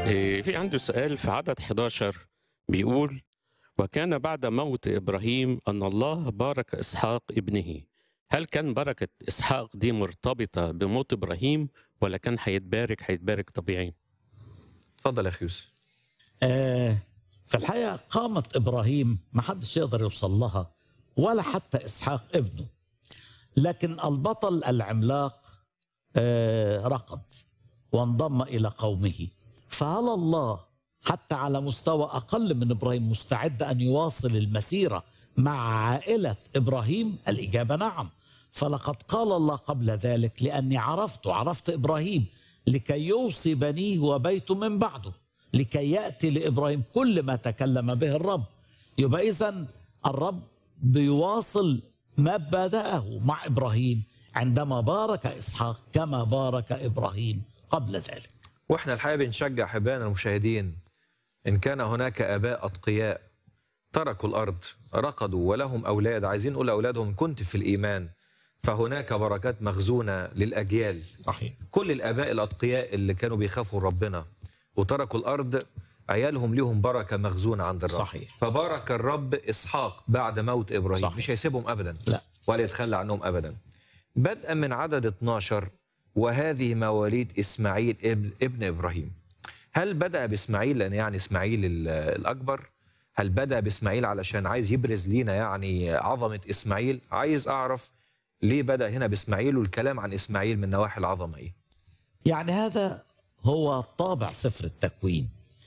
إيه، في عنده سؤال في عدد 11 بيقول وكان بعد موت إبراهيم أن الله بارك إسحاق ابنه هل كان بركة إسحاق دي مرتبطة بموت إبراهيم ولا كان هيتبارك هيتبارك طبيعي اتفضل يا اخي يوسف آه، في الحقيقة قامة إبراهيم ما حدش يقدر يوصل لها ولا حتى إسحاق ابنه لكن البطل العملاق آه، رقد وانضم إلى قومه فهل الله حتى على مستوى أقل من إبراهيم مستعد أن يواصل المسيرة مع عائلة إبراهيم الإجابة نعم فلقد قال الله قبل ذلك لأني عرفت عرفت إبراهيم لكي يوصي بنيه وبيته من بعده لكي يأتي لإبراهيم كل ما تكلم به الرب يبقى إذا الرب بيواصل ما بدأه مع إبراهيم عندما بارك إسحاق كما بارك إبراهيم قبل ذلك واحنا الحقيقه بنشجع حبانا المشاهدين ان كان هناك اباء اتقياء تركوا الارض رقدوا ولهم اولاد عايزين نقول لاولادهم كنت في الايمان فهناك بركات مخزونه للاجيال صحيح كل الاباء الاتقياء اللي كانوا بيخافوا ربنا وتركوا الارض عيالهم ليهم بركه مخزونه عند الرب صحيح. فبارك الرب اسحاق بعد موت ابراهيم صحيح. مش هيسيبهم ابدا لا. ولا يتخلى عنهم ابدا بدءا من عدد 12 وهذه مواليد اسماعيل ابن ابن ابراهيم هل بدا باسماعيل لان يعني اسماعيل ال- الاكبر هل بدا باسماعيل علشان عايز يبرز لينا يعني عظمه اسماعيل عايز اعرف ليه بدا هنا باسماعيل والكلام عن اسماعيل من نواحي العظمه ايه يعني هذا هو طابع سفر التكوين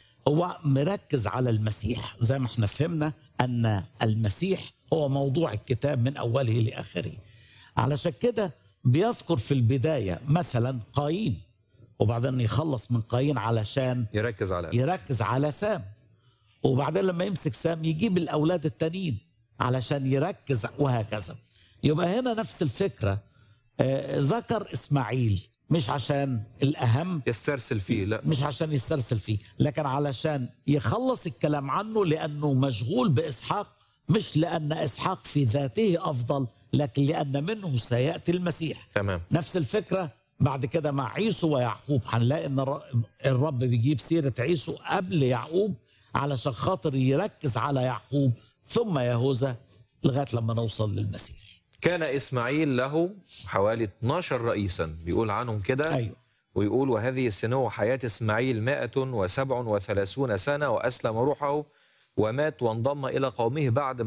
هو مركز على المسيح زي ما احنا فهمنا ان المسيح هو موضوع الكتاب من اوله لاخره علشان كده بيذكر في البدايه مثلا قايين وبعدين يخلص من قايين علشان يركز على يركز على سام وبعدين لما يمسك سام يجيب الاولاد التانيين علشان يركز وهكذا يبقى هنا نفس الفكره آه، ذكر اسماعيل مش عشان الاهم يسترسل فيه لا مش عشان يسترسل فيه لكن علشان يخلص الكلام عنه لانه مشغول باسحاق مش لان اسحاق في ذاته افضل لكن لان منه سياتي المسيح تمام نفس الفكرة بعد كده مع عيسو ويعقوب هنلاقي ان الر- الرب بيجيب سيرة عيسو قبل يعقوب علشان خاطر يركز على يعقوب ثم يهوذا لغاية لما نوصل للمسيح كان اسماعيل له حوالي 12 رئيسا بيقول عنهم كده أيوه. ويقول وهذه السنة حياة إسماعيل مائة وسبع وثلاثون سنة وأسلم روحه ومات وانضم إلى قومه بعد